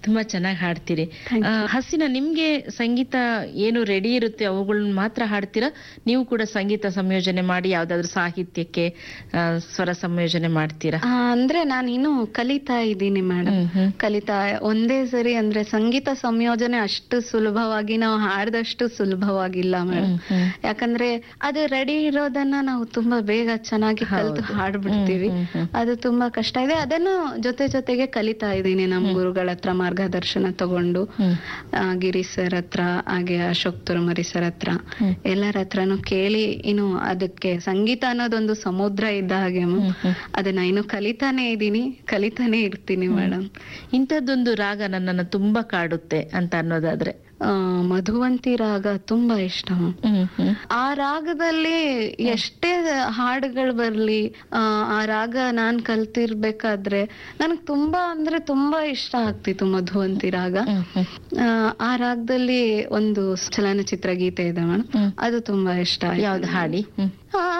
ತುಂಬಾ ಚೆನ್ನಾಗಿ ಹಾಡ್ತೀರಿ ಆ, ಹಸಿನ ನಿಮ್ಗೆ ಸಂಗೀತ ಏನು ರೆಡಿ ಇರುತ್ತೆ ಅವುಗಳನ್ನ ಮಾತ್ರ ಹಾಡ್ತೀರಾ ನೀವು ಕೂಡ ಸಂಗೀತ ಸಂಯೋಜನೆ ಮಾಡಿ ಯಾವ್ದಾದ್ರು ಸಾಹಿತ್ಯಕ್ಕೆ ಆ, ಸ್ವರ ಸಂಯೋಜನೆ ಮಾಡ್ತೀರಾ ಆ, ಅಂದ್ರೆ ನಾನು ಇನ್ನು ಕಲಿತಾ ಇದ್ದೀನಿ ಮೇಡಮ್ ಹ್ಮ್, ಹ್ಮ್. ಕಲಿತಾ ಒಂದೇ ಸರಿ ಅಂದ್ರೆ ಸಂಗೀತ ಸಂಯೋಜನೆ ಅಷ್ಟು ಸುಲಭವಾಗಿ ನಾವು ಹಾಡ್ದಷ್ಟು ಸುಲಭವಾಗಿಲ್ಲ ಮೇಡಮ್ ಹ್ಮ್, ಹ್ಮ್. ಯಾಕಂದ್ರೆ ಅದು ರೆಡಿ ಇರೋದನ್ನ ನಾವು ತುಂಬಾ ಬೇಗ ಚೆನ್ನಾಗಿ ಕಲ್ತು ಹೌದು. ಹಾಡ್ಬಿಡ್ತೀವಿ ಹ್ಮ್, ಹ್ಮ್, ಹ್ಮ್. ಅದು ತುಂಬಾ ಕಷ್ಟ ಇದೆ ಅದನ್ನು ಜೊತೆ ಜೊತೆಗೆ ಕಲಿತಾ ಇದ್ದೀನಿ ನಮ್ಮ ಗುರುಗಳ ಹತ್ರ ಮಾರ್ಗದರ್ಶನ ತಗೊಂಡು ಹ್ಮ್. ಆ, ಗಿರಿ ಸರ್ ಹತ್ರ ಹಾಗೆ ಅಶೋಕ್ ತುರಮರಿ ಸರ್ ಹತ್ರ ಹ್ಮ್. ಎಲ್ಲರ ಹತ್ರನು ಕೇಳಿ ಇನ್ನು ಅದಕ್ಕೆ ಸಂಗೀತ ಅನ್ನೋದೊಂದು ಸಮುದ್ರ ಇದ್ದ ಹಾಗೆ ಮ್ಯಾಮ್. ಹ್ಮ್, ಹ್ಮ್. ಅದನ್ನ ಇನ್ನು ಕಲಿತಾನೆ ಇದ್ದೀನಿ ಕಲಿತಾನೆ ಇರ್ತೀನಿ ಮೇಡಮ್ ಇಂಥದ್ದೊಂದು ರಾಗ ನನ್ನನ್ನು ತುಂಬಾ ಕಾಡುತ್ತೆ ಅಂತ ಅನ್ನೋದಾದ್ರೆ ಆ, ಮಧುವಂತಿ ರಾಗ ತುಂಬಾ ಇಷ್ಟ ಮ್ಯಾಮ್. ಹ್ಮ್, ಹ್ಮ್. ಆ ರಾಗದಲ್ಲಿ ಎಷ್ಟೇ ಹಾಡುಗಳು ಬರ್ಲಿ ಆ, ಆ ರಾಗ ನಾನ್ ಕಲ್ತಿರ್ಬೇಕಾದ್ರೆ ನನಗ್ ತುಂಬಾ ಅಂದ್ರೆ ತುಂಬಾ ಇಷ್ಟ ಆಗ್ತಿತ್ತು ಮಧುವಂತಿ ರಾಗ ಹ್ಮ್, ಹ್ಮ್. ಆ, ಆ ರಾಗದಲ್ಲಿ ಒಂದು ಚಲನಚಿತ್ರ ಗೀತೆ ಇದೆ ಮೇಡಮ್ ಹ್ಮ್. ಅದು ತುಂಬಾ ಇಷ್ಟ ಆಯ್ತು ಯಾವ್ದು ಹಾಡಿ ಹ್ಮ್ ಆ